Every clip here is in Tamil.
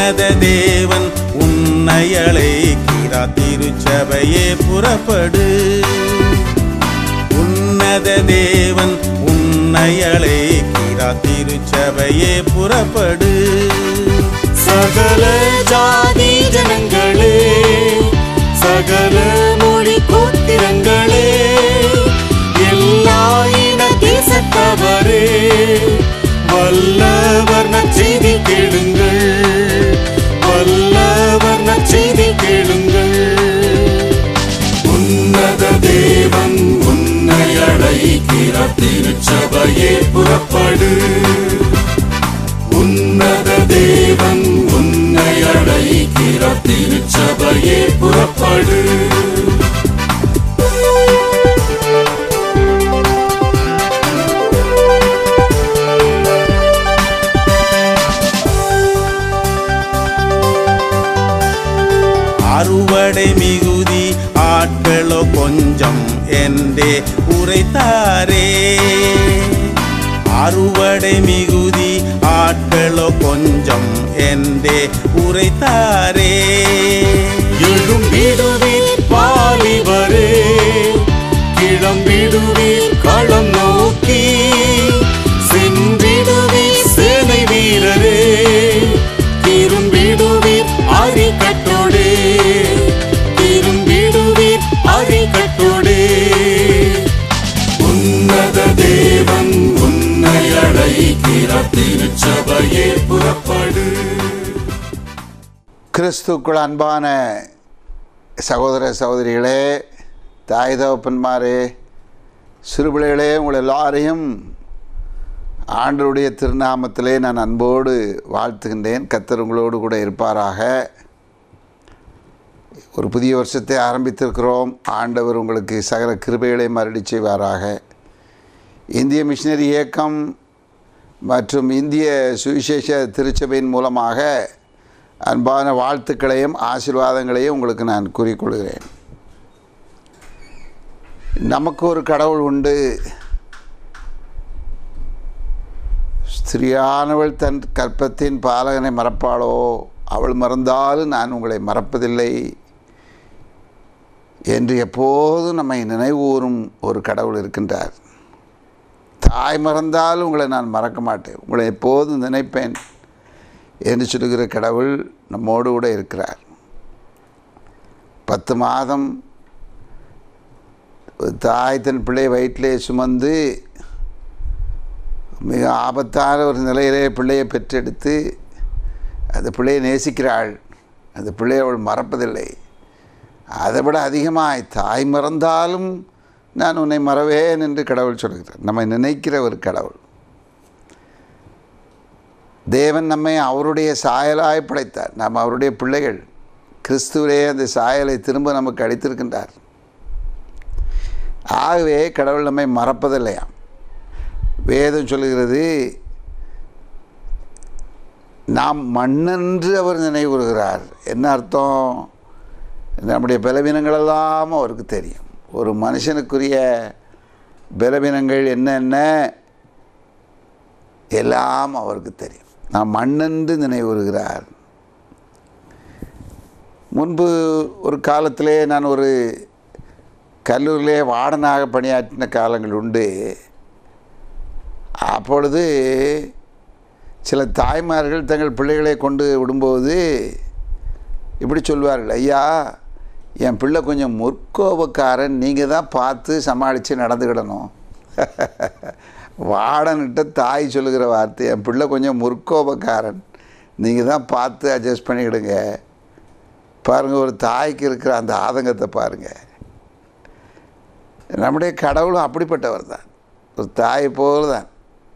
உன்னத தேவன் உன்னை அழைக்கிறா திருச்சபையே புறப்படு உன்னத தேவன் உன்னை அழைக்கிறா திருச்சபையே புறப்படு சகல ஜாதி ஜனங்களே சகல மொழி கூத்திரங்களே எல்லா இன தேசத்தவரே வல்லவர் நற்செய்தி கேளுங்கள் வல்லவர் நற்செய்தி கேளுங்கள் உன்னத தேவன் உன்னை அழைக்கிற திருச்சபையே புறப்படு உன்னத தேவன் உன்னை அழைக்கிற திருச்சபையே புறப்படு அறுவடை மிகுதி ஆட்களோ கொஞ்சம் என்றே உரைத்தாரே அறுவடை மிகுதி ஆட்களோ கொஞ்சம் என்றே உரைத்தாரே எழும்பிடுவீர் வாலிபரே கிளம்பிடுவீர் களம் நோக்கி சென்றிடுவீர் சேனை வீரரே திரும்பிடுவீர் அரிக்கட்டோடே திரும்பிடுவீர் அரிக்கட்டோடே உன்னத தேவன் உன்னை அழைக்கிற திருச்சபையே புறப்படு கிறிஸ்துக்குள் அன்பான சகோதர சகோதரிகளே தாய் தகப்பன்மாரே சிறுபிள்ளைகளே உங்கள் எல்லாரையும் ஆண்டருடைய திருநாமத்திலே நான் அன்போடு வாழ்த்துகின்றேன் கத்தர் உங்களோடு கூட இருப்பாராக ஒரு புதிய வருஷத்தை ஆரம்பித்திருக்கிறோம் ஆண்டவர் உங்களுக்கு சகல கிருபைகளை மறுடி செய்வாராக இந்திய மிஷினரி இயக்கம் மற்றும் இந்திய சுவிசேஷ திருச்சபையின் மூலமாக அன்பான வாழ்த்துக்களையும் ஆசீர்வாதங்களையும் உங்களுக்கு நான் கூறிக்கொள்கிறேன் நமக்கு ஒரு கடவுள் உண்டு ஸ்திரியானவள் தன் கற்பத்தின் பாலகனை மறப்பாளோ அவள் மறந்தாலும் நான் உங்களை மறப்பதில்லை என்று எப்போதும் நம்மை நினைவூறும் ஒரு கடவுள் இருக்கின்றார் தாய் மறந்தாலும் உங்களை நான் மறக்க மாட்டேன் உங்களை எப்போதும் நினைப்பேன் என்று சொல்லுகிற கடவுள் நம்மோடு கூட இருக்கிறார் பத்து மாதம் ஒரு தாய் தன் பிள்ளை வயிற்றிலே சுமந்து மிக ஆபத்தான ஒரு நிலையிலே பிள்ளையை பெற்றெடுத்து அந்த பிள்ளையை நேசிக்கிறாள் அந்த பிள்ளையை அவள் மறப்பதில்லை அதை விட அதிகமாய் தாய் மறந்தாலும் நான் உன்னை மறவேன் என்று கடவுள் சொல்கிறார் நம்மை நினைக்கிற ஒரு கடவுள் தேவன் நம்மை அவருடைய சாயலாய் படைத்தார் நாம் அவருடைய பிள்ளைகள் கிறிஸ்துவிலே அந்த சாயலை திரும்ப நமக்கு அளித்திருக்கின்றார் ஆகவே கடவுள் நம்மை மறப்பதில்லையாம் வேதம் சொல்லுகிறது நாம் மண்ணென்று அவர் நினைவுறுகிறார் என்ன அர்த்தம் நம்முடைய பலவீனங்களெல்லாம் அவருக்கு தெரியும் ஒரு மனுஷனுக்குரிய பலவீனங்கள் என்னென்ன எல்லாம் அவருக்கு தெரியும் நாம் மண்ணென்று நினைவுறுகிறார் முன்பு ஒரு காலத்திலே நான் ஒரு கல்லூரியிலே வார்டனாக பணியாற்றின காலங்கள் உண்டு அப்பொழுது சில தாய்மார்கள் தங்கள் பிள்ளைகளை கொண்டு விடும்போது இப்படி சொல்வார்கள் ஐயா என் பிள்ளை கொஞ்சம் முற்கோபக்காரன் நீங்கள் தான் பார்த்து சமாளித்து நடந்துக்கிடணும் வாடன்கிட்ட தாய் சொல்லுகிற வார்த்தை என் பிள்ளை கொஞ்சம் முற்கோபக்காரன் நீங்கள் தான் பார்த்து அட்ஜஸ்ட் பண்ணிக்கிடுங்க பாருங்கள் ஒரு தாய்க்கு இருக்கிற அந்த ஆதங்கத்தை பாருங்கள் நம்முடைய கடவுளும் அப்படிப்பட்டவர் தான் ஒரு தாய் போல் தான்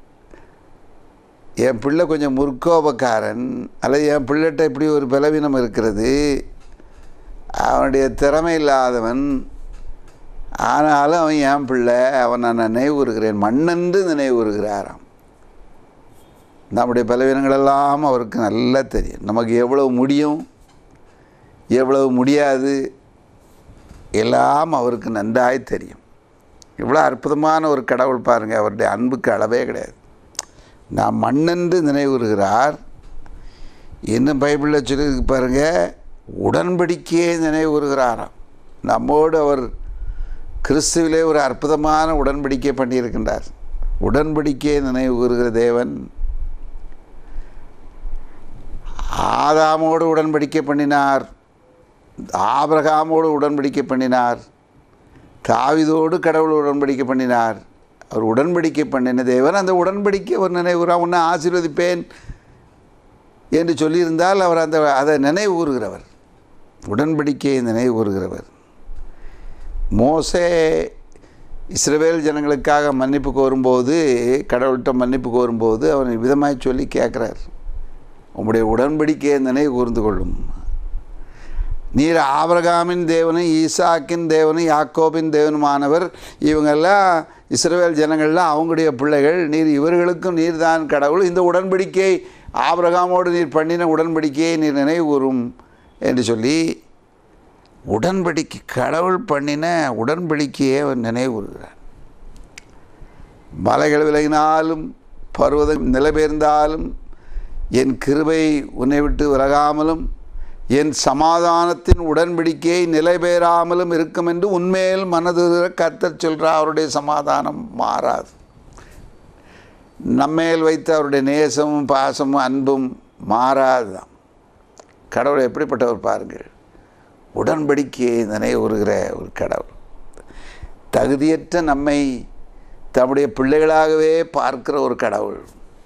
என் பிள்ளை கொஞ்சம் முற்கோபக்காரன் அல்லது என் பிள்ளைகிட்ட இப்படி ஒரு பலவீனம் இருக்கிறது அவனுடைய திறமை இல்லாதவன் ஆனாலும் அவன் என் பிள்ளை அவன் நான் நினைவுறுகிறேன் மண்ணென்று நினைவுறுகிறாராம் நம்முடைய பலவீனங்களெல்லாம் அவருக்கு நல்லா தெரியும் நமக்கு எவ்வளவு முடியும் எவ்வளவு முடியாது எல்லாம் அவருக்கு நன்றாய் தெரியும் இவ்வளோ அற்புதமான ஒரு கடவுள் பாருங்கள் அவருடைய அன்புக்கு அளவே கிடையாது நாம் மண்ணென்று நினைவுறுகிறார் இன்னும் பைபிளில் சொல்லியிருக்கு பாருங்க உடன்படிக்கையை நினைவு கூறுகிறாராம் நம்மோடு அவர் கிறிஸ்துவிலே ஒரு அற்புதமான உடன்படிக்கை பண்ணியிருக்கின்றார் உடன்படிக்கையை நினைவு கூறுகிற தேவன் ஆதாமோடு உடன்படிக்கை பண்ணினார் ஆபிரகாமோடு உடன்படிக்கை பண்ணினார் தாவிதோடு கடவுள் உடன்படிக்கை பண்ணினார் அவர் உடன்படிக்கை பண்ணின தேவன் அந்த உடன்படிக்கை ஒரு நினைவுறா உன்னை ஆசீர்வதிப்பேன் என்று சொல்லியிருந்தால் அவர் அந்த அதை நினைவு கூறுகிறவர் உடன்படிக்கையை நினைவு கூறுகிறவர் மோசே இஸ்ரவேல் ஜனங்களுக்காக மன்னிப்பு கோரும்போது கடவுள்கிட்ட மன்னிப்பு கோரும்போது அவன் விதமாய் சொல்லி கேட்குறார் உம்முடைய உடன்படிக்கையை நினைவு கூர்ந்து கொள்ளும் நீர் ஆபிரகாமின் தேவனும் ஈசாக்கின் தேவனும் யாக்கோபின் தேவனுமானவர் இவங்கெல்லாம் இஸ்ரவேல் ஜனங்கள்லாம் அவங்களுடைய பிள்ளைகள் நீர் இவர்களுக்கும் நீர்தான் கடவுள் இந்த உடன்படிக்கை ஆபிரகாமோடு நீர் பண்ணின உடன்படிக்கையை நீர் நினைவு கூறும் என்று சொல்லி உடன்படிக்கை கடவுள் பண்ணின உடன்படிக்கையை அவர் நினைவு கூறுகிறார் மலைகள் விலகினாலும் பருவதம் நிலைபெயர்ந்தாலும் என் கிருபை உன்னை விட்டு விலகாமலும் என் சமாதானத்தின் உடன்படிக்கையை நிலைபெறாமலும் இருக்கும் என்று உண்மையில் மனது கர்த்தர் சொல்கிறார் அவருடைய சமாதானம் மாறாது நம்மேல் வைத்த அவருடைய நேசமும் பாசமும் அன்பும் மாறாதுதான் கடவுள் எப்படிப்பட்டவர் பாருங்கள் உடன்படிக்கையை நினைவு கூறுகிற ஒரு கடவுள் தகுதியற்ற நம்மை தம்முடைய பிள்ளைகளாகவே பார்க்கிற ஒரு கடவுள்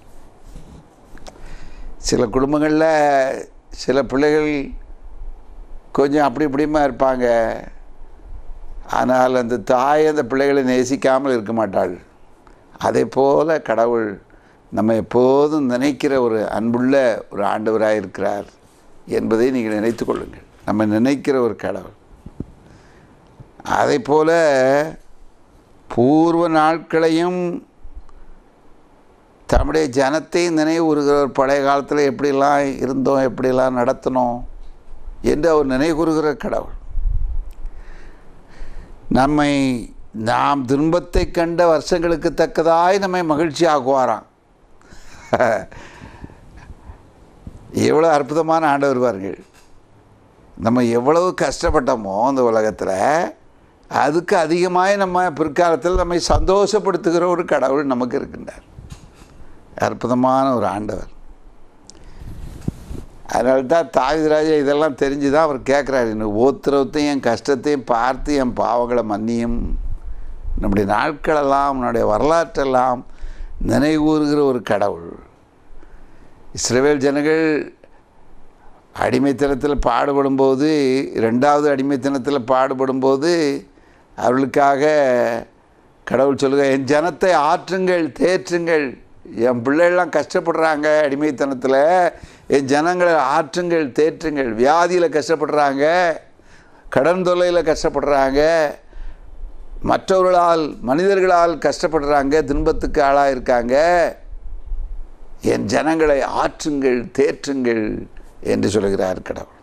சில குடும்பங்களில் சில பிள்ளைகள் கொஞ்சம் அப்படி இப்படியுமா இருப்பாங்க ஆனால் அந்த தாய் அந்த பிள்ளைகளை நேசிக்காமல் இருக்க மாட்டாள் அதே போல் கடவுள் நம்ம எப்போதும் நினைக்கிற ஒரு அன்புள்ள ஒரு ஆண்டவராக இருக்கிறார் என்பதை நீங்கள் நினைத்து கொள்ளுங்கள் நம்ம நினைக்கிற ஒரு கடவுள் அதே போல் பூர்வ நாட்களையும் தம்முடைய ஜனத்தை நினைவு கூறுகிறவர் பழைய காலத்தில் எப்படிலாம் இருந்தோம் எப்படிலாம் நடத்தினோம் என்று அவர் நினைவு கூறுகிற கடவுள் நம்மை நாம் துன்பத்தை கண்ட வருஷங்களுக்கு தக்கதாய் நம்மை மகிழ்ச்சி ஆக்குவாராம் எவ்வளோ அற்புதமான ஆண்டவர் பாருங்கள் நம்ம எவ்வளவு கஷ்டப்பட்டோமோ இந்த உலகத்தில் அதுக்கு அதிகமாய் நம்ம பிற்காலத்தில் நம்மை சந்தோஷப்படுத்துகிற ஒரு கடவுள் நமக்கு இருக்கின்றார் அற்புதமான ஒரு ஆண்டவர் அதனால தான் தாவிதராஜா இதெல்லாம் தெரிஞ்சு தான் அவர் கேட்குறாரு இன்னும் ஓத்திரவத்தையும் என் கஷ்டத்தையும் பார்த்து என் பாவங்களை மன்னியும் நம்முடைய நாட்களெல்லாம் நம்முடைய வரலாற்றெல்லாம் நினைவுகூறுகிற ஒரு கடவுள் இஸ்ரேல் ஜனங்கள் அடிமைத்தனத்தில் பாடுபடும்போது ரெண்டாவது அடிமைத்தனத்தில் பாடுபடும்போது அவர்களுக்காக கடவுள் சொல்லுங்க என் ஜனத்தை ஆற்றுங்கள் தேற்றுங்கள் என் பிள்ளைகள்லாம் கஷ்டப்படுறாங்க அடிமைத்தனத்தில் என் ஜனங்களை ஆற்றுங்கள் தேற்றுங்கள் வியாதியில் கஷ்டப்படுறாங்க கடன் தொல்லையில் கஷ்டப்படுறாங்க மற்றவர்களால் மனிதர்களால் கஷ்டப்படுறாங்க துன்பத்துக்கு ஆளாக இருக்காங்க என் ஜனங்களை ஆற்றுங்கள் தேற்றுங்கள் என்று சொல்கிறார் கடவுள்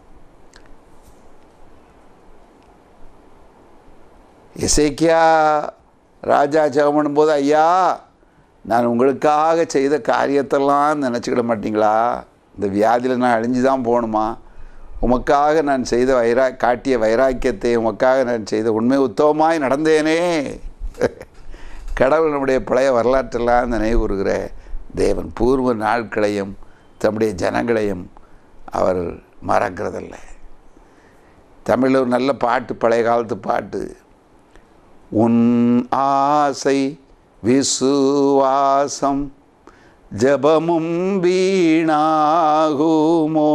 இசைக்கியா ராஜா ஜெபம் பண்ணும்போது ஐயா நான் உங்களுக்காக செய்த காரியத்தெல்லாம் நினச்சிக்கிட மாட்டீங்களா இந்த வியாதியில் நான் அழிஞ்சு தான் போகணுமா உமக்காக நான் செய்த வைரா காட்டிய வைராக்கியத்தை உமக்காக நான் செய்த உண்மை உத்தவமாய் நடந்தேனே கடவுள் நம்முடைய பழைய வரலாற்றெல்லாம் நினைவு கூறுகிற தேவன் பூர்வ நாட்களையும் தம்முடைய ஜனங்களையும் அவர் மறக்கிறதில்ல தமிழில் ஒரு நல்ல பாட்டு பழைய காலத்து பாட்டு உன் ஆசை விசுவாசம் ஜபமும் வீணாகுமோ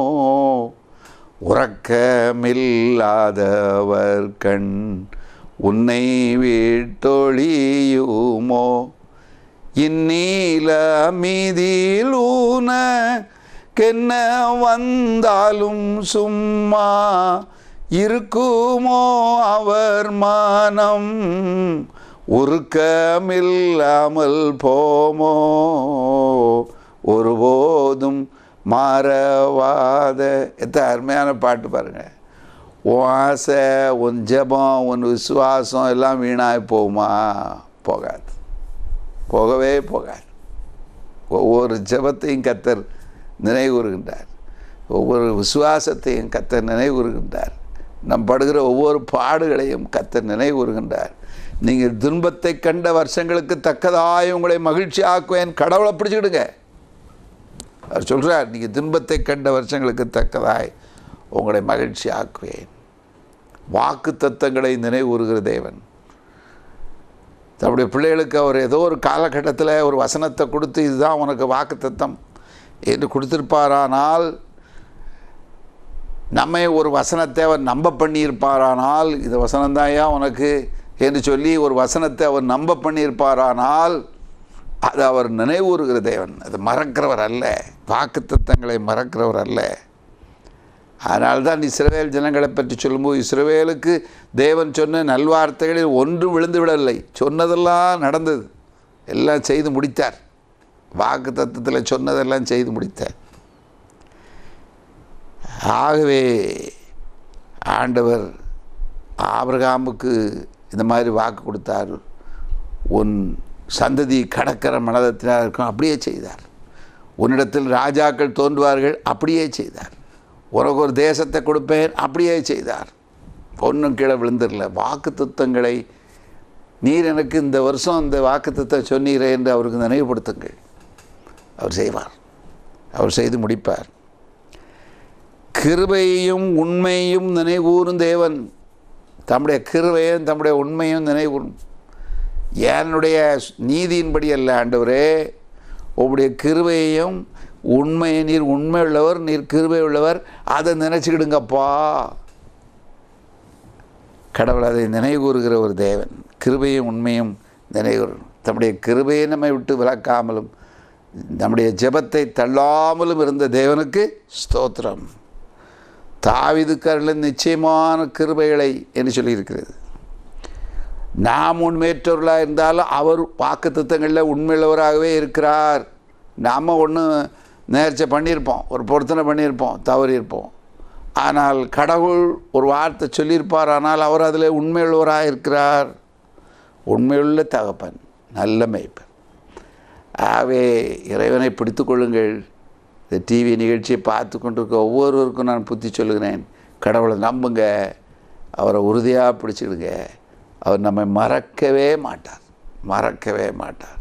உறக்கமில்லாதவர் கண் உன்னை விட்டொழியுமோ இந்நீல மீதில் ஊனக்கென்ன வந்தாலும் சும்மா இருக்குமோ அவர் மனம் உருக்கமில்லாமல் போமோ ஒருபோதும் மாறவாத எத்தனை அருமையான பாட்டு பாருங்க உன் ஆசை உன் ஜெபம் உன் விசுவாசம் எல்லாம் வீணாய் போகுமா போகாது போகவே போகாது ஒவ்வொரு ஜெபத்தையும் கத்தர் நினைவு கூறுகின்றார் ஒவ்வொரு விசுவாசத்தையும் கத்தர் நினைவுறுகின்றார் நம் படுகிற ஒவ்வொரு பாடுகளையும் கத்தர் நினைவுறுகின்றார் நீங்கள் துன்பத்தை கண்ட வருஷங்களுக்கு தக்கதாய் உங்களை மகிழ்ச்சி ஆக்குவேன் கடவுளை பிடிச்சிக்கிடுங்க அவர் சொல்கிறார் நீங்கள் துன்பத்தை கண்ட வருஷங்களுக்கு தக்கதாய் உங்களை மகிழ்ச்சி ஆக்குவேன் வாக்கு தத்தங்களை நினைவுறுகிற தேவன் தம்முடைய பிள்ளைகளுக்கு அவர் ஏதோ ஒரு காலகட்டத்தில் ஒரு வசனத்தை கொடுத்து இதுதான் உனக்கு வாக்கு தத்தம் என்று கொடுத்திருப்பாரானால் நம்மை ஒரு வசனத்தை அவர் நம்ப பண்ணியிருப்பாரானால் இது வசனந்தாயா உனக்கு என்று சொல்லி ஒரு வசனத்தை அவர் நம்ப பண்ணியிருப்பாரானால் அது அவர் நினைவூறுகிற தேவன் அது மறக்கிறவர் அல்ல வாக்குத்தத்தங்களை மறக்கிறவர் அல்ல அதனால்தான் இஸ்ரவேல் ஜனங்களை பற்றி சொல்லும்போது இஸ்ரவேலுக்கு தேவன் சொன்ன நல்வார்த்தைகளில் ஒன்றும் விழுந்து விடவில்லை சொன்னதெல்லாம் நடந்தது எல்லாம் செய்து முடித்தார் வாக்கு தத்துவத்தில் சொன்னதெல்லாம் செய்து முடித்தார் ஆகவே ஆண்டவர் ஆபிரகாமுக்கு இந்த மாதிரி வாக்கு கொடுத்தார் உன் சந்ததி கடற்கரை மனதத்தினால் இருக்கும் அப்படியே செய்தார் உன்னிடத்தில் ராஜாக்கள் தோன்றுவார்கள் அப்படியே செய்தார் உனக்கு ஒரு தேசத்தை கொடுப்பேன் அப்படியே செய்தார் ஒன்றும் கீழே விழுந்துடல வாக்கு துத்தங்களை நீர் எனக்கு இந்த வருஷம் இந்த வாக்குத்தத்தை சொன்னீரே என்று அவருக்கு நினைவுபடுத்துங்கள் அவர் செய்வார் அவர் செய்து முடிப்பார் கிருபையும் உண்மையும் நினைவூறும் தேவன் தம்முடைய கிருபையும் தம்முடைய உண்மையும் நினைவூறும் என்னுடைய நீதியின்படி அல்ல ஆண்டவரே உங்களுடைய கிருபையையும் உண்மையை நீர் உண்மை உள்ளவர் நீர் கிருபை உள்ளவர் அதை நினச்சிக்கிடுங்கப்பா கடவுள் அதை நினைவுகூறுகிற ஒரு தேவன் கிருபையும் உண்மையும் நினைவுறும் தம்முடைய கிருபையை நம்மை விட்டு விளக்காமலும் நம்முடைய ஜெபத்தை தள்ளாமலும் இருந்த தேவனுக்கு ஸ்தோத்திரம் தாவிதுக்கரில் நிச்சயமான கிருபைகளை என்று சொல்லியிருக்கிறது நாம் உண்மையற்றவர்களாக இருந்தாலும் அவர் வாக்கு திட்டங்களில் உண்மையுள்ளவராகவே இருக்கிறார் நாம் ஒன்று நேர்ச்சை பண்ணியிருப்போம் ஒரு பொருத்தனை பண்ணியிருப்போம் தவறியிருப்போம் ஆனால் கடவுள் ஒரு வார்த்தை சொல்லியிருப்பார் ஆனால் அவர் அதில் உண்மையுள்ளவராக இருக்கிறார் உண்மையுள்ள தகப்பன் நல்ல மேய்ப்பன் ஆகவே இறைவனை பிடித்து கொள்ளுங்கள் இந்த டிவி நிகழ்ச்சியை பார்த்து கொண்டிருக்க ஒவ்வொருவருக்கும் நான் புத்தி சொல்லுகிறேன் கடவுளை நம்புங்க அவரை உறுதியாக பிடிச்சிடுங்க அவர் நம்மை மறக்கவே மாட்டார் மறக்கவே மாட்டார்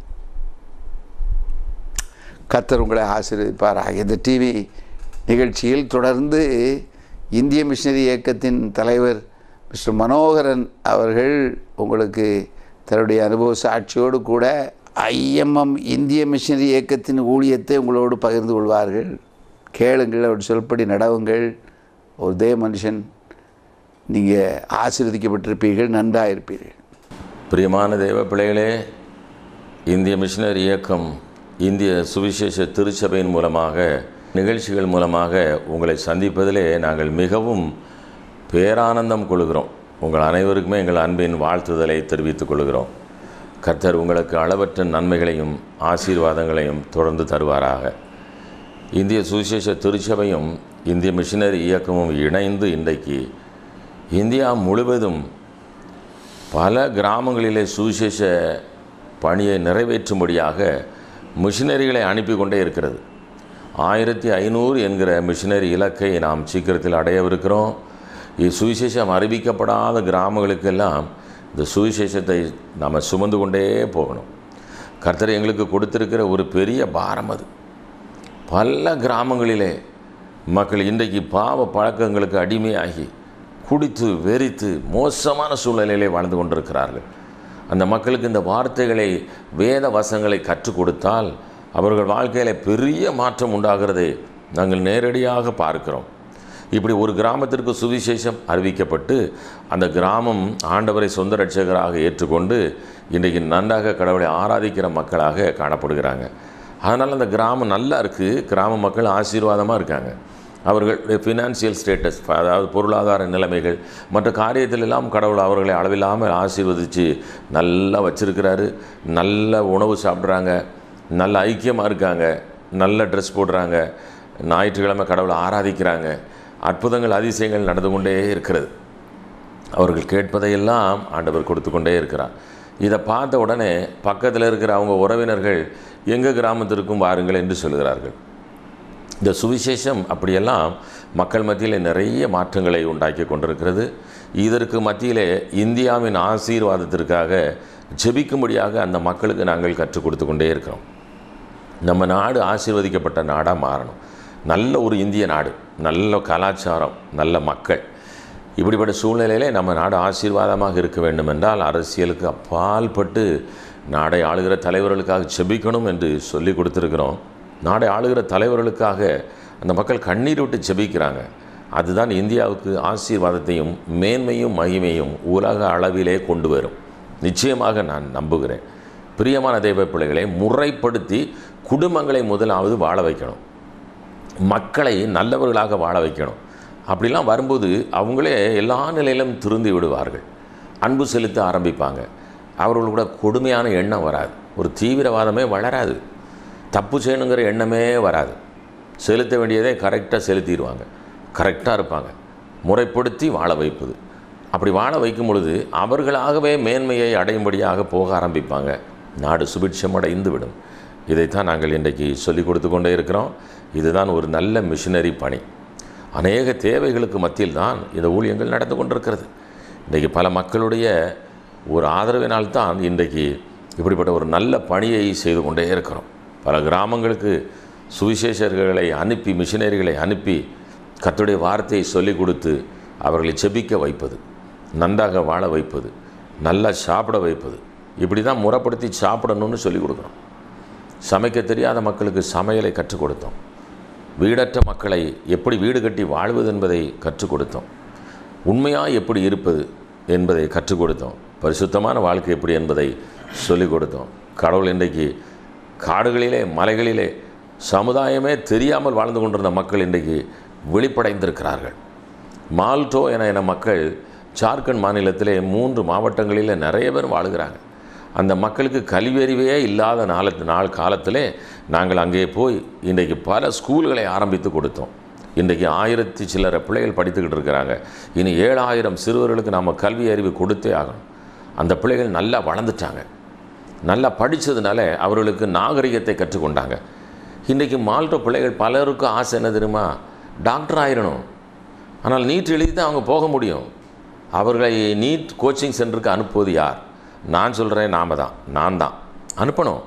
கத்தர் உங்களை ஆசீர்வதிப்பாராக இந்த டிவி நிகழ்ச்சியில் தொடர்ந்து இந்திய மிஷினரி இயக்கத்தின் தலைவர் மிஸ்டர் மனோகரன் அவர்கள் உங்களுக்கு தன்னுடைய அனுபவ சாட்சியோடு கூட ஐஎம்எம் இந்திய மிஷினரி இயக்கத்தின் ஊழியத்தை உங்களோடு பகிர்ந்து கொள்வார்கள் கேளுங்கள் அவர் சொல்படி நடவுங்கள் ஒரு தேவ மனுஷன் நீங்கள் ஆசீர்வதிக்கப்பட்டிருப்பீர்கள் நன்றாக இருப்பீர்கள் பிரியமான தெய்வ பிள்ளைகளே இந்திய மிஷினரி இயக்கம் இந்திய சுவிசேஷ திருச்சபையின் மூலமாக நிகழ்ச்சிகள் மூலமாக உங்களை சந்திப்பதிலே நாங்கள் மிகவும் பேரானந்தம் கொள்கிறோம் உங்கள் அனைவருக்குமே எங்கள் அன்பின் வாழ்த்துதலை தெரிவித்துக் கொள்கிறோம் கர்த்தர் உங்களுக்கு அளவற்ற நன்மைகளையும் ஆசீர்வாதங்களையும் தொடர்ந்து தருவாராக இந்திய சுவிசேஷ திருச்சபையும் இந்திய மிஷினரி இயக்கமும் இணைந்து இன்றைக்கு இந்தியா முழுவதும் பல கிராமங்களிலே சுவிசேஷ பணியை நிறைவேற்றும்படியாக மிஷினரிகளை அனுப்பி கொண்டே இருக்கிறது ஆயிரத்தி ஐநூறு என்கிற மிஷினரி இலக்கை நாம் சீக்கிரத்தில் அடையவிருக்கிறோம் இச்சுவிசேஷம் அறிவிக்கப்படாத கிராமங்களுக்கெல்லாம் இந்த சுவிசேஷத்தை நாம் சுமந்து கொண்டே போகணும் கர்த்தர் எங்களுக்கு கொடுத்திருக்கிற ஒரு பெரிய பாரம் அது பல கிராமங்களிலே மக்கள் இன்றைக்கு பாவ பழக்கங்களுக்கு அடிமையாகி குடித்து வெறித்து மோசமான சூழ்நிலையிலே வாழ்ந்து கொண்டிருக்கிறார்கள் அந்த மக்களுக்கு இந்த வார்த்தைகளை வேத வசங்களை கற்றுக் கொடுத்தால் அவர்கள் வாழ்க்கையில் பெரிய மாற்றம் உண்டாகிறதை நாங்கள் நேரடியாக பார்க்கிறோம் இப்படி ஒரு கிராமத்திற்கு சுவிசேஷம் அறிவிக்கப்பட்டு அந்த கிராமம் ஆண்டவரை சொந்த ரட்சகராக ஏற்றுக்கொண்டு இன்றைக்கு நன்றாக கடவுளை ஆராதிக்கிற மக்களாக காணப்படுகிறாங்க அதனால் அந்த கிராமம் நல்லா இருக்குது கிராம மக்கள் ஆசீர்வாதமாக இருக்காங்க அவர்களுடைய ஃபினான்சியல் ஸ்டேட்டஸ் அதாவது பொருளாதார நிலைமைகள் மற்ற காரியத்திலெல்லாம் கடவுள் அவர்களை அளவில்லாமல் ஆசீர்வதித்து நல்லா வச்சிருக்கிறாரு நல்ல உணவு சாப்பிட்றாங்க நல்ல ஐக்கியமாக இருக்காங்க நல்ல ட்ரெஸ் போடுறாங்க ஞாயிற்றுக்கிழமை கடவுளை ஆராதிக்கிறாங்க அற்புதங்கள் அதிசயங்கள் நடந்து கொண்டே இருக்கிறது அவர்கள் கேட்பதையெல்லாம் ஆண்டவர் கொடுத்து கொண்டே இருக்கிறார் இதை பார்த்த உடனே பக்கத்தில் இருக்கிற அவங்க உறவினர்கள் எங்கள் கிராமத்திற்கும் வாருங்கள் என்று சொல்கிறார்கள் இந்த சுவிசேஷம் அப்படியெல்லாம் மக்கள் மத்தியில் நிறைய மாற்றங்களை உண்டாக்கி கொண்டிருக்கிறது இதற்கு மத்தியிலே இந்தியாவின் ஆசீர்வாதத்திற்காக ஜெபிக்கும்படியாக அந்த மக்களுக்கு நாங்கள் கற்றுக் கொடுத்து கொண்டே இருக்கிறோம் நம்ம நாடு ஆசீர்வதிக்கப்பட்ட நாடாக மாறணும் நல்ல ஒரு இந்திய நாடு நல்ல கலாச்சாரம் நல்ல மக்கள் இப்படிப்பட்ட சூழ்நிலையிலே நம்ம நாடு ஆசீர்வாதமாக இருக்க வேண்டும் என்றால் அரசியலுக்கு அப்பால்பட்டு நாடை ஆளுகிற தலைவர்களுக்காக செபிக்கணும் என்று சொல்லி கொடுத்துருக்கிறோம் நாடை ஆளுகிற தலைவர்களுக்காக அந்த மக்கள் கண்ணீர் விட்டு செபிக்கிறாங்க அதுதான் இந்தியாவுக்கு ஆசீர்வாதத்தையும் மேன்மையும் மகிமையும் உலக அளவிலே கொண்டு வரும் நிச்சயமாக நான் நம்புகிறேன் பிரியமான தெய்வ பிள்ளைகளை முறைப்படுத்தி குடும்பங்களை முதலாவது வாழ வைக்கணும் மக்களை நல்லவர்களாக வாழ வைக்கணும் அப்படிலாம் வரும்போது அவங்களே எல்லா நிலையிலும் திருந்தி விடுவார்கள் அன்பு செலுத்த ஆரம்பிப்பாங்க அவர்கள் கூட கொடுமையான எண்ணம் வராது ஒரு தீவிரவாதமே வளராது தப்பு செய்யணுங்கிற எண்ணமே வராது செலுத்த வேண்டியதை கரெக்டாக செலுத்திடுவாங்க கரெக்டாக இருப்பாங்க முறைப்படுத்தி வாழ வைப்பது அப்படி வாழ வைக்கும் பொழுது அவர்களாகவே மேன்மையை அடையும்படியாக போக ஆரம்பிப்பாங்க நாடு சுபிட்சம் அடைந்து விடும் இதைத்தான் நாங்கள் இன்றைக்கு சொல்லிக் கொடுத்து கொண்டே இருக்கிறோம் இதுதான் ஒரு நல்ல மிஷினரி பணி அநேக தேவைகளுக்கு மத்தியில் தான் இந்த ஊழியங்கள் நடந்து கொண்டிருக்கிறது இன்றைக்கு பல மக்களுடைய ஒரு ஆதரவினால் தான் இன்றைக்கு இப்படிப்பட்ட ஒரு நல்ல பணியை செய்து கொண்டே இருக்கிறோம் பல கிராமங்களுக்கு சுவிசேஷர்களை அனுப்பி மிஷினரிகளை அனுப்பி கர்த்தருடைய வார்த்தையை சொல்லிக் கொடுத்து அவர்களை செபிக்க வைப்பது நன்றாக வாழ வைப்பது நல்லா சாப்பிட வைப்பது இப்படி தான் முறைப்படுத்தி சாப்பிடணும்னு சொல்லிக் கொடுக்குறோம் சமைக்க தெரியாத மக்களுக்கு சமையலை கற்றுக் கொடுத்தோம் வீடற்ற மக்களை எப்படி வீடு கட்டி வாழ்வது என்பதை கற்றுக் கொடுத்தோம் உண்மையாக எப்படி இருப்பது என்பதை கற்றுக் கொடுத்தோம் பரிசுத்தமான வாழ்க்கை எப்படி என்பதை சொல்லிக் கொடுத்தோம் கடவுள் இன்றைக்கு காடுகளிலே மலைகளிலே சமுதாயமே தெரியாமல் வாழ்ந்து கொண்டிருந்த மக்கள் இன்றைக்கு விழிப்படைந்திருக்கிறார்கள் மால்டோ என என மக்கள் ஜார்க்கண்ட் மாநிலத்திலே மூன்று மாவட்டங்களில் நிறைய பேர் வாழுகிறாங்க அந்த மக்களுக்கு கல்வியறிவே இல்லாத நாள நாள் காலத்திலே நாங்கள் அங்கே போய் இன்றைக்கு பல ஸ்கூல்களை ஆரம்பித்து கொடுத்தோம் இன்றைக்கு ஆயிரத்தி சில்லற பிள்ளைகள் படித்துக்கிட்டு இருக்கிறாங்க இனி ஏழாயிரம் சிறுவர்களுக்கு நாம் கல்வி அறிவு கொடுத்தே ஆகணும் அந்த பிள்ளைகள் நல்லா வளர்ந்துட்டாங்க நல்லா படித்ததுனால அவர்களுக்கு நாகரிகத்தை கற்றுக்கொண்டாங்க இன்றைக்கி மால்டோ பிள்ளைகள் பலருக்கும் ஆசை என்ன தெரியுமா டாக்டர் ஆயிரணும் ஆனால் நீட் எழுதி தான் அவங்க போக முடியும் அவர்களை நீட் கோச்சிங் சென்டருக்கு அனுப்புவது யார் நான் சொல்கிறேன் நாம தான் நான் தான் அனுப்பணும்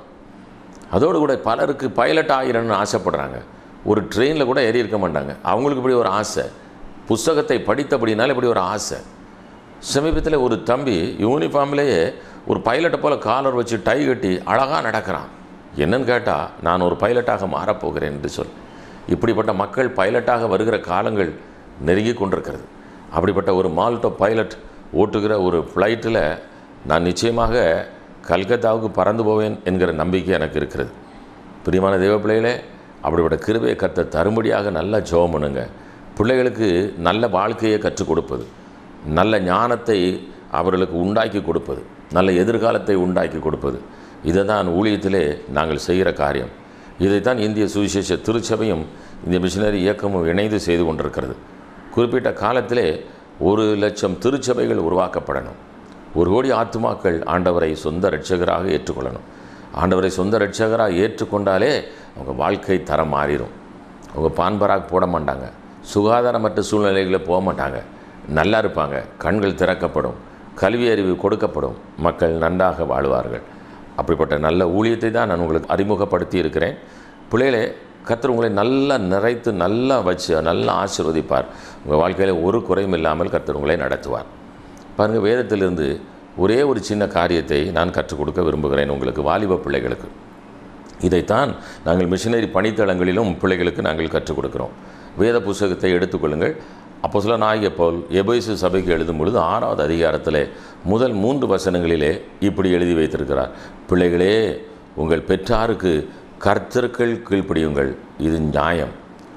அதோடு கூட பலருக்கு பைலட் ஆகிறன்னு ஆசைப்படுறாங்க ஒரு ட்ரெயினில் கூட ஏறி இருக்க மாட்டாங்க அவங்களுக்கு இப்படி ஒரு ஆசை புஸ்தகத்தை படித்தபடினால இப்படி ஒரு ஆசை சமீபத்தில் ஒரு தம்பி யூனிஃபார்ம்லேயே ஒரு பைலட்டை போல் காலர் வச்சு டை கட்டி அழகாக நடக்கிறான் என்னன்னு கேட்டால் நான் ஒரு பைலட்டாக மாறப்போகிறேன் என்று சொல் இப்படிப்பட்ட மக்கள் பைலட்டாக வருகிற காலங்கள் நெருங்கி கொண்டிருக்கிறது அப்படிப்பட்ட ஒரு மால்டோ பைலட் ஓட்டுகிற ஒரு ஃப்ளைட்டில் நான் நிச்சயமாக கல்கத்தாவுக்கு பறந்து போவேன் என்கிற நம்பிக்கை எனக்கு இருக்கிறது பிரியமான தெய்வ பிள்ளைகளே அப்படிப்பட்ட கிருபையை கத்த தரும்படியாக நல்லா ஜெபம் பண்ணுங்க பிள்ளைகளுக்கு நல்ல வாழ்க்கையை கற்றுக் கொடுப்பது நல்ல ஞானத்தை அவர்களுக்கு உண்டாக்கி கொடுப்பது நல்ல எதிர்காலத்தை உண்டாக்கி கொடுப்பது இதை தான் ஊழியத்திலே நாங்கள் செய்கிற காரியம் இதைத்தான் இந்திய சுவிசேஷ திருச்சபையும் இந்திய மிஷினரி இயக்கமும் இணைந்து செய்து கொண்டிருக்கிறது குறிப்பிட்ட காலத்திலே ஒரு லட்சம் திருச்சபைகள் உருவாக்கப்படணும் ஒரு கோடி ஆத்துமாக்கள் ஆண்டவரை சொந்த இரட்சகராக ஏற்றுக்கொள்ளணும் ஆண்டவரை சொந்த இரட்சகராக ஏற்றுக்கொண்டாலே அவங்க வாழ்க்கை தரம் மாறிடும் அவங்க பான்பராக் போட மாட்டாங்க சுகாதாரமற்ற சூழ்நிலைகளில் போக மாட்டாங்க நல்லா இருப்பாங்க கண்கள் திறக்கப்படும் கல்வி அறிவு கொடுக்கப்படும் மக்கள் நன்றாக வாழ்வார்கள் அப்படிப்பட்ட நல்ல ஊழியத்தை தான் நான் உங்களுக்கு அறிமுகப்படுத்தி இருக்கிறேன் பிள்ளைகளே கர்த்தர் உங்களை நல்லா நிறைத்து நல்லா வச்சு நல்லா ஆசீர்வதிப்பார் உங்கள் வாழ்க்கையில் ஒரு குறையும் இல்லாமல் கர்த்தர் உங்களை நடத்துவார் பாருங்கள் வேதத்திலிருந்து ஒரே ஒரு சின்ன காரியத்தை நான் கற்றுக் கொடுக்க விரும்புகிறேன் உங்களுக்கு வாலிப பிள்ளைகளுக்கு இதைத்தான் நாங்கள் மிஷினரி பணித்தளங்களிலும் பிள்ளைகளுக்கு நாங்கள் கற்றுக் கொடுக்கிறோம் வேத புஸ்தகத்தை எடுத்துக்கொள்ளுங்கள் அப்போ சில நாயக போல் எபேசு சபைக்கு எழுதும் பொழுது ஆறாவது அதிகாரத்தில் முதல் மூன்று வசனங்களிலே இப்படி எழுதி வைத்திருக்கிறார் பிள்ளைகளே உங்கள் பெற்றாருக்கு கர்த்தர்கள் கீழ்ப்படியுங்கள் இது நியாயம்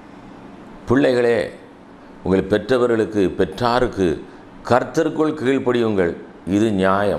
பிள்ளைகளே உங்கள் பெற்றவர்களுக்கு பெற்றாருக்கு கர்த்தருக்குள் கீழ்ப்படியுங்கள் இது நியாயம்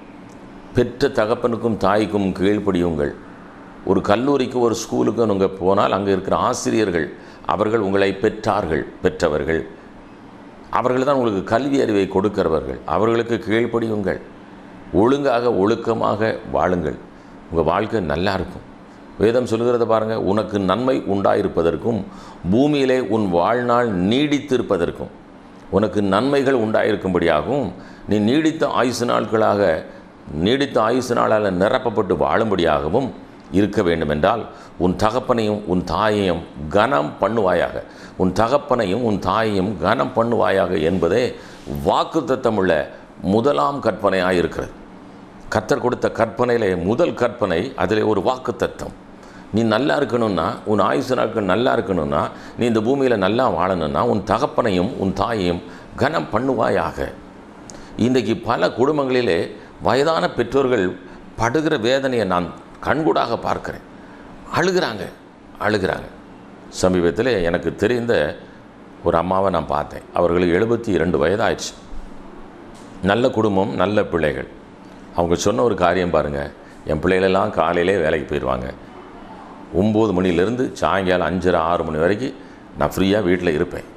பெற்ற தகப்பனுக்கும் தாய்க்கும் கீழ்ப்படியுங்கள் ஒரு கல்லூரிக்கு ஒரு ஸ்கூலுக்கு நீங்கள் போனால் அங்கே இருக்கிற ஆசிரியர்கள் அவர்கள் உங்களை பெற்றார்கள் பெற்றவர்கள் அவர்கள் தான் உங்களுக்கு கல்வி அறிவை கொடுக்கிறவர்கள் அவர்களுக்கு கீழ்ப்படியுங்கள் ஒழுங்காக ஒழுக்கமாக வாழுங்கள் உங்கள் வாழ்க்கை நல்லா இருக்கும் வேதம் சொல்லுகிறத பாருங்கள் உனக்கு நன்மை உண்டாயிருப்பதற்கும் பூமியிலே உன் வாழ்நாள் நீடித்திருப்பதற்கும் உனக்கு நன்மைகள் உண்டாயிருக்கும்படியாகவும் நீ நீடித்த ஆயுசு நாட்களாக நீடித்த ஆயுசு நாளால் நிரப்பப்பட்டு வாழும்படியாகவும் இருக்க வேண்டுமென்றால் உன் தகப்பனையும் உன் தாயையும் கனம் பண்ணுவாயாக உன் தகப்பனையும் உன் தாயையும் கனம் பண்ணுவாயாக என்பதே வாக்குத்தத்தமுள்ள முதலாம் கற்பனையாக இருக்கிறது கர்த்தர் கொடுத்த கற்பனையிலே முதல் கற்பனை அதிலே ஒரு வாக்குத்தத்தம் நீ நல்லா இருக்கணும்னா உன் ஆயுசு நாட்கள் நல்லா இருக்கணும்னா நீ இந்த பூமியில் நல்லா வாழணும்னா உன் தகப்பனையும் உன் தாயையும் கனம் பண்ணுவாயாக இன்றைக்கு பல குடும்பங்களிலே வயதான பெற்றோர்கள் படுகிற வேதனையை நான் கண்கூடாக பார்க்கிறேன் அழுகிறாங்க அழுகிறாங்க சமீபத்தில் எனக்கு தெரிந்த ஒரு அம்மாவை நான் பார்த்தேன் அவர்களுக்கு எழுபத்தி இரண்டு வயதாயிடுச்சு நல்ல குடும்பம் நல்ல பிள்ளைகள் அவங்க சொன்ன ஒரு காரியம் பாருங்கள் என் பிள்ளைகளெல்லாம் காலையிலே வேலைக்கு போயிடுவாங்க ஒம்பது மணிலேருந்து சாயங்காலம் அஞ்சரை ஆறு மணி வரைக்கும் நான் ஃப்ரீயாக வீட்டில் இருப்பேன்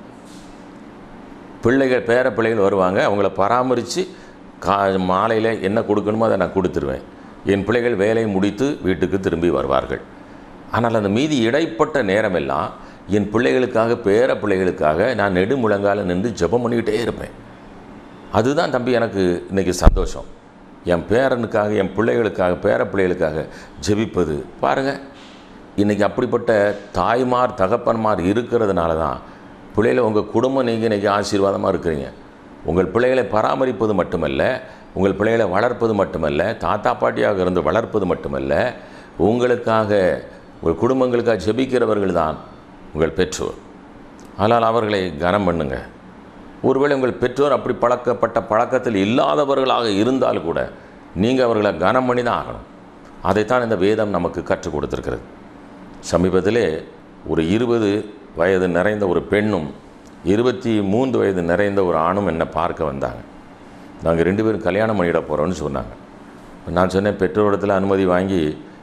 பிள்ளைகள் பேர பிள்ளைகள் வருவாங்க அவங்கள பராமரித்து கா மாலையில் என்ன கொடுக்கணுமோ அதை நான் கொடுத்துருவேன் என் பிள்ளைகள் வேலையை முடித்து வீட்டுக்கு திரும்பி வருவார்கள் ஆனால் அந்த மீதி இடைப்பட்ட நேரமெல்லாம் என் பிள்ளைகளுக்காக பேர பிள்ளைகளுக்காக நான் நெடுமுழங்கால நின்று ஜெபம் பண்ணிக்கிட்டே இருப்பேன் அதுதான் தம்பி எனக்கு இன்றைக்கி சந்தோஷம் என் பேரனுக்காக என் பிள்ளைகளுக்காக பேர பிள்ளைகளுக்காக ஜெபிப்பது பாருங்கள் இன்றைக்கி அப்படிப்பட்ட தாய்மார் தகப்பன்மார் இருக்கிறதுனால தான் பிள்ளைகளை உங்கள் குடும்பம் நீங்கள் இன்றைக்கி ஆசீர்வாதமாக இருக்கிறீங்க உங்கள் பிள்ளைகளை பராமரிப்பது மட்டுமல்ல உங்கள் பிள்ளைகளை வளர்ப்பது மட்டுமல்ல தாத்தா பாட்டியாக இருந்து வளர்ப்பது மட்டுமல்ல உங்களுக்காக உங்கள் குடும்பங்களுக்காக ஜெபிக்கிறவர்கள் தான் உங்கள் பெற்றோர் ஆனால் அவர்களை கனம் பண்ணுங்க ஒருவேளை உங்கள் பெற்றோர் அப்படி பழக்கப்பட்ட பழக்கத்தில் இல்லாதவர்களாக இருந்தால் கூட நீங்கள் அவர்களை கனம் பண்ணி தான் ஆகணும் அதைத்தான் இந்த வேதம் நமக்கு கற்றுக் கொடுத்துருக்கிறது சமீபத்திலே ஒரு இருபது வயது நிறைந்த ஒரு பெண்ணும் இருபத்தி மூன்று வயது நிறைந்த ஒரு ஆணும் என்னை பார்க்க வந்தாங்க நாங்கள் ரெண்டு பேரும் கல்யாணம் பண்ணிட போகிறோம்னு சொன்னாங்க நான் சொன்னேன் பெற்றோரிடத்தில் அனுமதி வாங்கி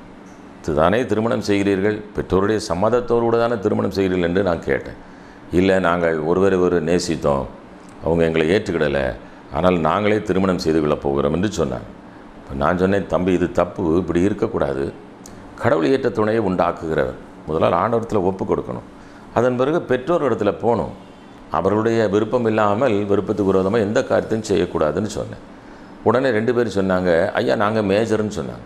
தானே திருமணம் செய்கிறீர்கள் பெற்றோருடைய சம்மதத்தோடு தானே திருமணம் செய்கிறீர்கள் என்று நான் கேட்டேன் இல்லை நாங்கள் ஒருவரை ஒரு நேசித்தோம் அவங்க எங்களை ஏற்றுக்கிடலை ஆனால் நாங்களே திருமணம் செய்து கொள்ளப் போகிறோம் என்று சொன்னாங்க இப்போ நான் சொன்னேன் தம்பி இது தப்பு இப்படி இருக்கக்கூடாது கடவுள் ஏற்ற துணையை உண்டாக்குகிறவர் முதலால் ஆண்டவரத்தில் ஒப்பு கொடுக்கணும் அதன் பிறகு பெற்றோர் இடத்துல போகணும் அவர்களுடைய விருப்பம் இல்லாமல் விருப்பத்துக்கு விரோதமாக எந்த காரியத்தையும் செய்யக்கூடாதுன்னு சொன்னேன் உடனே ரெண்டு பேரும் சொன்னாங்க ஐயா நாங்கள் மேஜர்னு சொன்னாங்க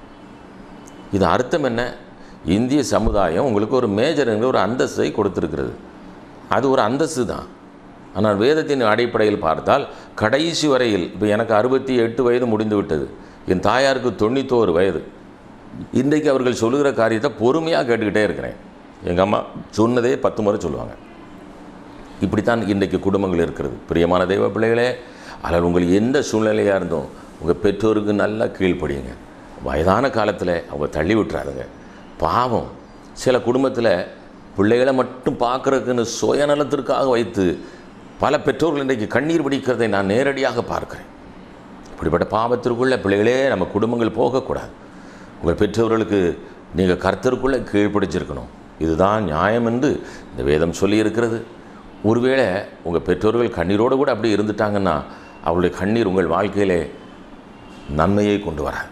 இது அர்த்தம் என்ன இந்திய சமுதாயம் உங்களுக்கு ஒரு மேஜருங்கிற ஒரு அந்தஸ்தை கொடுத்துருக்கிறது அது ஒரு அந்தஸ்து தான் ஆனால் வேதத்தின் அடிப்படையில் பார்த்தால் கடைசி வரையில் இப்போ எனக்கு அறுபத்தி எட்டு வயது முடிந்து விட்டது என் தாயாருக்கு தொண்ணூத்தோரு வயது இன்றைக்கு அவர்கள் சொல்லுகிற காரியத்தை பொறுமையாக கேட்டுக்கிட்டே இருக்கிறேன் எங்கள் அம்மா சொன்னதே பத்து முறை சொல்லுவாங்க இப்படித்தான் இன்றைக்கு குடும்பங்கள் இருக்கிறது பிரியமான தெய்வ பிள்ளைகளே அதில் உங்களுக்கு எந்த சூழ்நிலையாக இருந்தோம் உங்கள் பெற்றோருக்கு நல்லா கீழ்ப்படியுங்க வயதான காலத்தில் அவங்க தள்ளி விட்டுறாதுங்க பாவம் சில குடும்பத்தில் பிள்ளைகளை மட்டும் பார்க்குறதுக்குன்னு சுயநலத்திற்காக வைத்து பல பெற்றோர்கள் இன்றைக்கு கண்ணீர் பிடிக்கிறதை நான் நேரடியாக பார்க்கிறேன் இப்படிப்பட்ட பாவத்திற்குள்ளே பிள்ளைகளே நம்ம குடும்பங்கள் போகக்கூடாது உங்கள் பெற்றோர்களுக்கு நீங்கள் கர்த்தருக்குள்ளே கீழ்ப்பிடிச்சிருக்கணும் இதுதான் நியாயம் என்று இந்த வேதம் சொல்லியிருக்கிறது ஒருவேளை உங்கள் பெற்றோர்கள் கண்ணீரோடு கூட அப்படி இருந்துட்டாங்கன்னா அவளுடைய கண்ணீர் உங்கள் வாழ்க்கையிலே நன்மையை கொண்டு வராது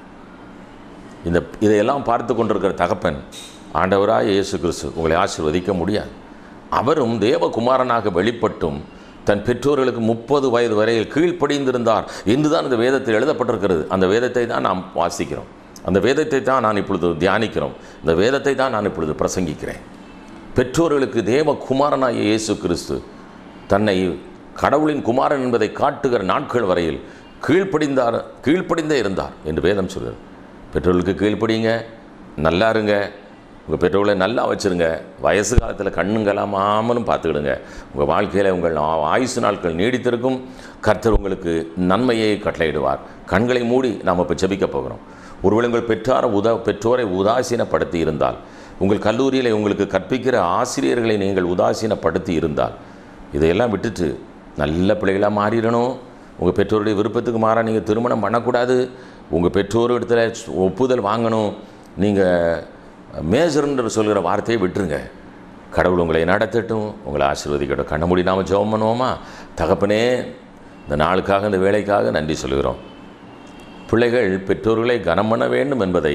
இந்த இதையெல்லாம் பார்த்து கொண்டிருக்கிற தகப்பன் ஆண்டவராக இயேசு கிறிஸ்து உங்களை ஆசீர்வதிக்க முடியாது அவரும் தேவகுமாரனாக வெளிப்பட்டும் தன் பெற்றோர்களுக்கு முப்பது வயது வரையில் கீழ்ப்படிந்திருந்தார் என்றுதான் இந்த வேதத்தில் எழுதப்பட்டிருக்கிறது அந்த வேதத்தை தான் நாம் வாசிக்கிறோம் அந்த வேதத்தை தான் நான் இப்பொழுது தியானிக்கிறோம் இந்த வேதத்தை தான் நான் இப்பொழுது பிரசங்கிக்கிறேன் பெற்றோர்களுக்கு தேவகுமாரனாகிய இயேசு கிறிஸ்து தன்னை கடவுளின் குமாரன் என்பதை காட்டுகிற நாட்கள் வரையில் கீழ்ப்படிந்தார் கீழ்ப்படிந்தே இருந்தார் என்று வேதம் சொல்கிறது பெற்றோர்களுக்கு கீழ்ப்படிங்க நல்லா இருங்க உங்கள் பெற்றோர்களை நல்லா வச்சுருங்க வயசு காலத்தில் கண்ணுங்கலாமாமலும் பார்த்துக்கிடுங்க உங்கள் வாழ்க்கையில் உங்கள் ஆ- ஆயுசு நாட்கள் நீடித்திருக்கும் கர்த்தர் உங்களுக்கு நன்மையை கட்டளையிடுவார் கண்களை மூடி நாம் இப்போ ஜெபிக்க போகிறோம் ஒருவேளை உங்கள் பெற்றார உதா பெற்றோரை உதாசீனப்படுத்தி இருந்தால் உங்கள் கல்லூரியில் உங்களுக்கு கற்பிக்கிற ஆசிரியர்களை நீங்கள் உதாசீனப்படுத்தி இருந்தால் இதையெல்லாம் விட்டுட்டு நல்ல பிள்ளைகளாக மாறிடணும் உங்கள் பெற்றோருடைய விருப்பத்துக்கு மாறாக நீங்கள் திருமணம் பண்ணக்கூடாது உங்கள் பெற்றோர் இடத்துல ஒப்புதல் வாங்கணும் நீங்கள் மேஜர்ன்ற சொல்கிற வார்த்தையை விட்டுருங்க கடவுள் உங்களை நடத்தட்டும் உங்களை ஆசீர்வதிக்கட்டும் கண்ண மூடி நாம ஜெபம் பண்ணுவோமா தகப்பனே இந்த நாளுக்காக இந்த வேலைக்காக நன்றி சொல்கிறோம் பிள்ளைகள் பெற்றோர்களை கனம் பண்ண வேண்டும் என்பதை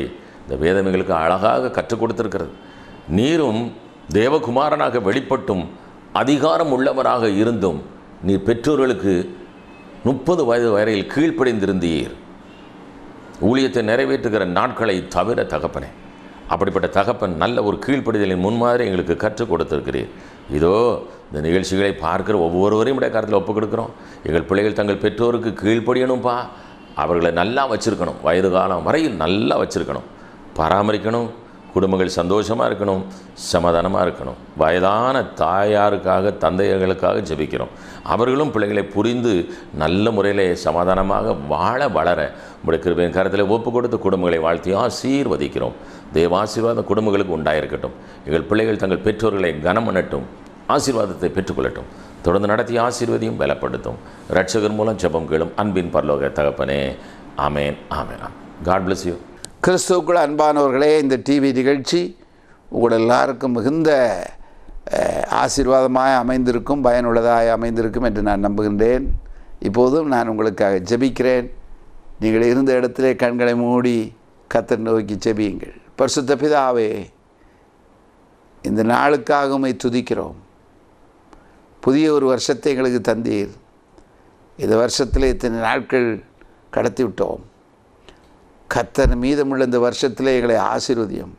இந்த வேதம் எங்களுக்கு அழகாக கற்றுக் கொடுத்திருக்கிறது நீரும் தேவகுமாரனாக வெளிப்பட்டும் அதிகாரம் உள்ளவராக இருந்தும் நீர் பெற்றோர்களுக்கு முப்பது வயது வரையில் கீழ்ப்படிந்திருந்தீர் ஊழியத்தை நிறைவேற்றுகிற நாட்களை தவிர தகப்பனே அப்படிப்பட்ட தகப்பன் நல்ல ஒரு கீழ்ப்படிதலின் முன்மாதிரி எங்களுக்கு கற்றுக் கொடுத்திருக்கிறீர் இதோ இந்த நிகழ்ச்சிகளை பார்க்கிற ஒவ்வொருவரையும் உடைய கருத்தில் ஒப்புக் கொடுக்குறோம் எங்கள் பிள்ளைகள் தங்கள் பெற்றோருக்கு கீழ்ப்படியணும்ப்பா அவர்களை நல்லா வச்சுருக்கணும் வயது காலம் வரையில் நல்லா வச்சுருக்கணும் பராமரிக்கணும் குடும்பங்கள் சந்தோஷமாக இருக்கணும் சமாதானமாக இருக்கணும் வயதான தாயாருக்காக தந்தையர்களுக்காக ஜெபிக்கிறோம் அவர்களும் பிள்ளைகளை புரிந்து நல்ல முறையில் சமாதானமாக வாழ வளர உடைய கிருபையின் கருத்தில் ஒப்பு கொடுத்து குடும்பங்களை வாழ்த்தி ஆசீர்வதிக்கிறோம் தேவாசீர்வாதம் குடும்பங்களுக்கு உண்டாயிருக்கட்டும் எங்கள் பிள்ளைகள் தங்கள் பெற்றோர்களை கனம் பண்ணட்டும் ஆசீர்வாதத்தை பெற்றுக்கொள்ளட்டும் தொடர்ந்து நடத்தி ஆசீர்வதியும் பலப்படுத்தும் ரட்சகர் மூலம் ஜெபம் கேளும் அன்பின் பரலோக தகப்பனே ஆமேன் ஆமேன் காட் bless யூ கிறிஸ்துவுக்குள் அன்பானவர்களே இந்த டிவி நிகழ்ச்சி உங்கள் எல்லாருக்கும் மிகுந்த அஹ், ஆசீர்வாதமாய் அமைந்திருக்கும் பயனுள்ளதாய் அமைந்திருக்கும் என்று நான் நம்புகின்றேன் இப்போதும் நான் உங்களுக்காக ஜெபிக்கிறேன் நீங்கள் இருந்த இடத்திலே கண்களை மூடி கத்தர் நோக்கி ஜெபியுங்கள் பரிசுத்த பிதாவே இந்த நாளுக்காக உம்மை துதிக்கிறோம் புதிய ஒரு வருஷத்தை எங்களுக்கு தந்தீர் இந்த வருஷத்தில் இத்தனை நாட்கள் கடத்தி விட்டோம் கத்தர் மீதமுள்ள இந்த வருஷத்திலே எங்களை ஆசீர்வதியும்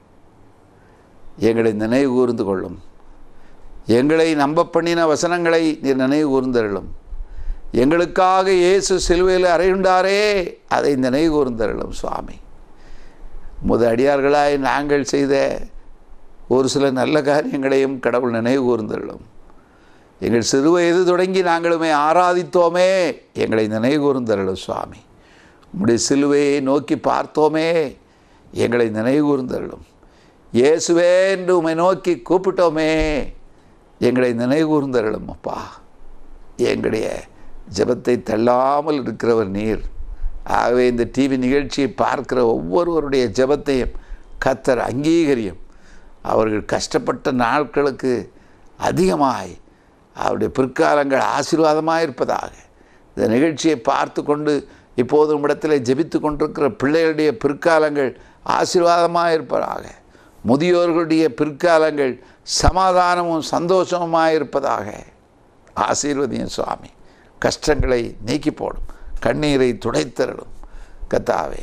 எங்களை நினைவு கூர்ந்து கொள்ளும் எங்களை நம்ப பண்ணின வசனங்களை நீர் நினைவு கூர்ந்தருளும் எங்களுக்காக இயேசு சிலுவையில் அறையுண்டாரே அதை நினைவு கூர்ந்தருளும் சுவாமி முத அடியார்களாய் நாங்கள் செய்த ஒரு சில நல்ல காரியங்களையும் கடவுள் நினைவு கூர்ந்தருளும் எங்கள் சிறு வயது தொடங்கி நாங்களுமே ஆராதித்தோமே எங்களை நினைவு கூர்ந்தருளும் சுவாமி உம்முடைய சிலுவையை நோக்கி பார்த்தோமே எங்களை நினைவு கூர்ந்தருளும் இயேசுவே என்று உம்மை நோக்கி கூப்பிட்டோமே எங்களை நினைவு கூர்ந்தருளும் அப்பா எங்களுடைய ஜெபத்தை தள்ளாமல் இருக்கிறவர் நீர் ஆகவே இந்த டிவி நிகழ்ச்சியை பார்க்கிற ஒவ்வொருவருடைய ஜெபத்தையும் கத்தர் அங்கீகரியும் அவர்கள் கஷ்டப்பட்ட நாட்களுக்கு அதிகமாய் அவருடைய பிற்காலங்கள் ஆசீர்வாதமாக இருப்பதாக இந்த நிகழ்ச்சியை பார்த்து கொண்டு இப்போது இடத்தில் ஜெபித்து கொண்டிருக்கிற பிள்ளைகளுடைய பிற்காலங்கள் ஆசீர்வாதமாக இருப்பதாக முதியோர்களுடைய பிற்காலங்கள் சமாதானமும் சந்தோஷமுமாக இருப்பதாக ஆசீர்வதியும் சுவாமி கஷ்டங்களை நீக்கி போடும் கண்ணீரை துடைத்தரலும் கத்தாவே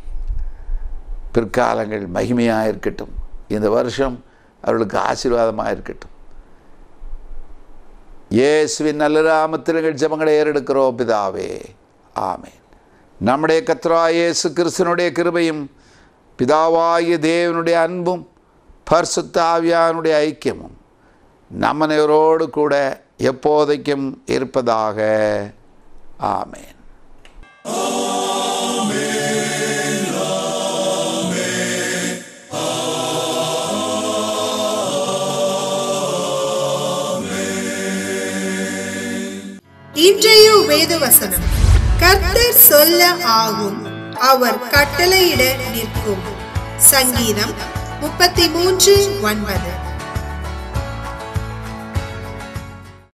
பிற்காலங்கள் மகிமையாக இருக்கட்டும் இந்த வருஷம் அவர்களுக்கு ஆசீர்வாதமாக இருக்கட்டும் இயேசுவின் நல்ல நாமத்தில் எங்கள் ஜெபங்களை ஏறெடுக்கிறோம் பிதாவே ஆமென் நம்முடைய கத்ரா இயேசு கிறிஸ்தனுடைய கிருபையும் பிதாவாகிய தேவனுடைய அன்பும் பரிசுத்த ஆவியானுடைய ஐக்கியமும் நம்மனைவரோடு கூட எப்போதைக்கும் இருப்பதாக ஆமென் இன்றைய வேத வசனம் கர்த்தர் சொல்ல ஆகும் அவர் கட்டளையிட நிற்கும் சங்கீதம் முப்பத்தி மூன்று ஒன்பது